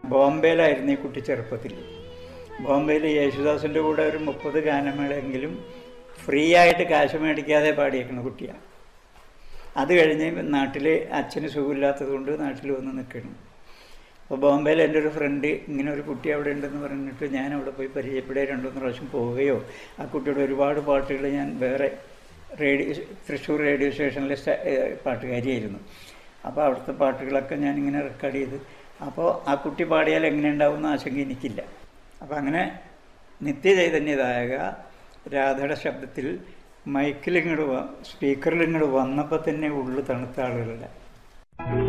ബോംബെയിലായിരുന്നു ഈ കുട്ടി ചെറുപ്പത്തിൽ ബോംബെയിൽ യേശുദാസിൻ്റെ കൂടെ ഒരു മുപ്പത് ഗാനമേളെങ്കിലും ഫ്രീ ആയിട്ട് കാശ് മേടിക്കാതെ പാടിയേക്കുന്ന കുട്ടിയാണ് അത് കഴിഞ്ഞ് നാട്ടിൽ അച്ഛന് സുഖമില്ലാത്തത് കൊണ്ട് നാട്ടിൽ വന്ന് നിൽക്കണം അപ്പോൾ ബോംബെയിൽ എൻ്റെ ഒരു ഫ്രണ്ട് ഇങ്ങനെ ഒരു കുട്ടി അവിടെ ഉണ്ടെന്ന് പറഞ്ഞിട്ട് ഞാൻ അവിടെ പോയി പരിചയപ്പെടുക രണ്ടുമൂന്ന് പ്രാവശ്യം പോവുകയോ ആ കുട്ടിയുടെ ഒരുപാട് പാട്ടുകൾ ഞാൻ വേറെ റേഡിയോ തൃശ്ശൂർ റേഡിയോ സ്റ്റേഷനിലെ സ്റ്റ- ഏഹ് പാട്ടുകാരിയായിരുന്നു അപ്പോൾ അവിടുത്തെ പാട്ടുകളൊക്കെ ഞാനിങ്ങനെ റെക്കോർഡ് ചെയ്ത് അപ്പോൾ ആ കുട്ടി പാടിയാൽ എങ്ങനെ ഉണ്ടാവുമെന്ന് ആശങ്ക എനിക്കില്ല അപ്പോൾ അങ്ങനെ നിത്യചൈതന്യദായക രാധയുടെ ശബ്ദത്തിൽ മൈക്കിൽ ഇങ്ങോട്ട് സ്പീക്കറിൽ ഇങ്ങോട്ട് വന്നപ്പോൾ തന്നെ ഉള്ളു തണുത്ത ആളുകളുടെ